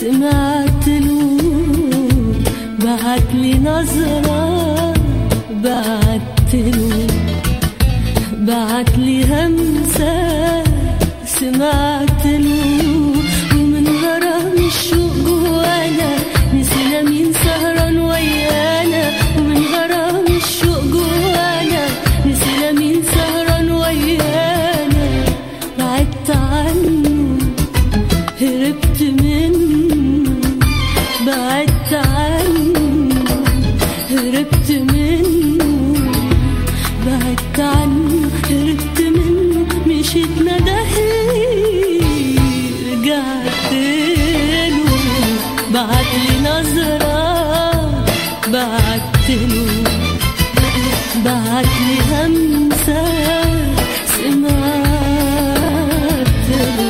سمعت له بعت لي نظرة بعت له بعت لي همسة سمعت له ومن غرام الشوق جوانا نسينا مين سهران ويانا ومن غرام الشوق جوانا نسينا مين سهران ويانا بعدت عنه هربت منه بعدت عنه هربت منه بعدت عنه هربت منه مشيت ندهلي رجعت له بعت لي نظرة بعت له بعت لي همسة سمعت له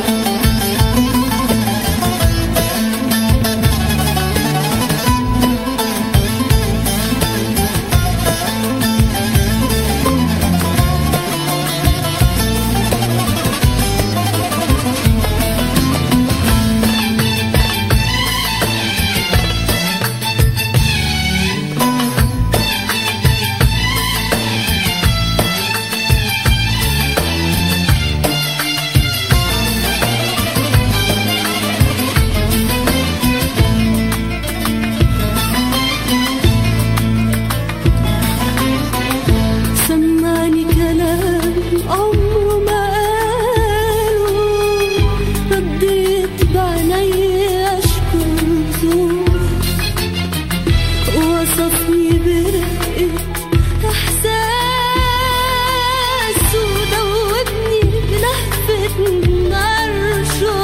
سمعني كلام عمره ما قاله رديت بعيني اشكر وصفني برقة احساس ودوبني بلهفة عرشه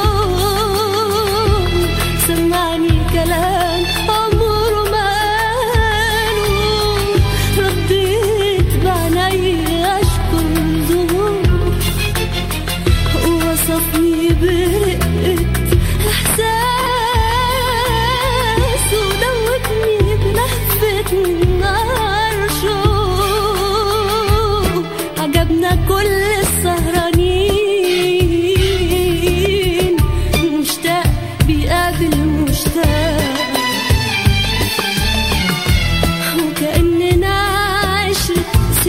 سمعني كلام عمره ما قاله رديت بعيني اشكر ظهور وصفني برقة إحساس ودوتني بلهفة عرشه عجبنا كل السهرانين مشتاق بيقابل مشتاق وكأننا عشرة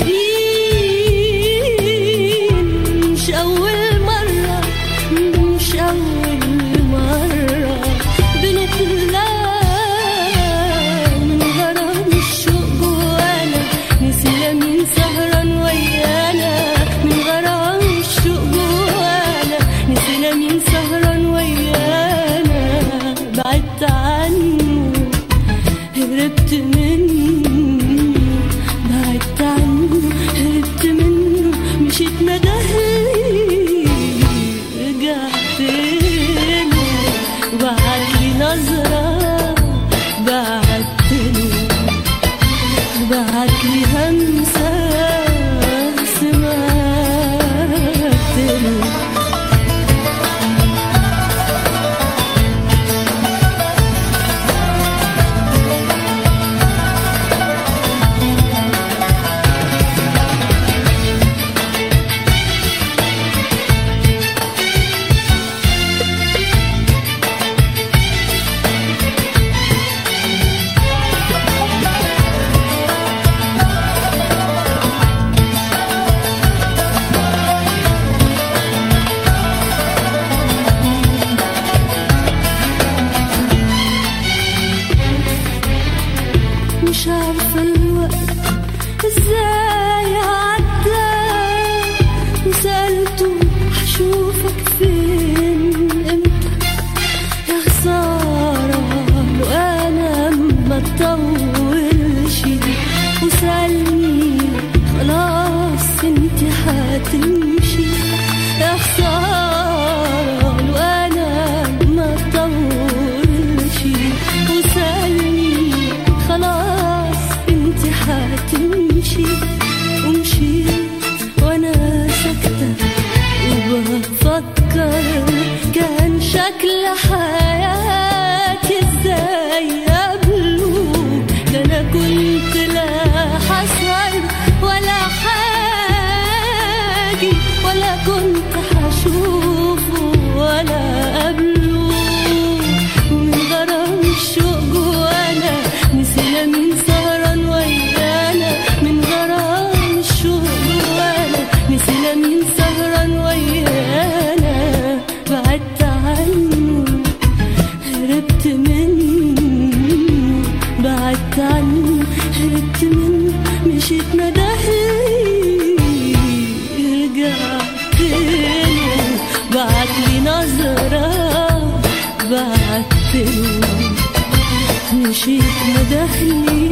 سنين مش أول مرة مش أول مرة بنتلاقى من غرام الشوق جوانا نسينا مين سهران ويانا من غرام الشوق جوانا نسينا مين سهران ويانا بعدت عنه هربت منه بعدت عنه هربت منه مشيت ندهلي رجعت له بعت لي نظرة بعت له بعت لي همسة سمعت له مش عارفة الوقت ازاي عدى وسألته هشوفك فين امتى يا خسارة لو انا ما اطولش وسألني خلاص انت هتمشي يا خسارة لو انا ما اطولش وسألني خلاص انت هتمشي ومشيت وانا ساكتة وبفكر كان شكل حياتي ازاي قبله ده انا كنت لا حسر ولا حاجي ولا كنت هشوفه ولا قبله ومن غير بعتله مشيت ندهلي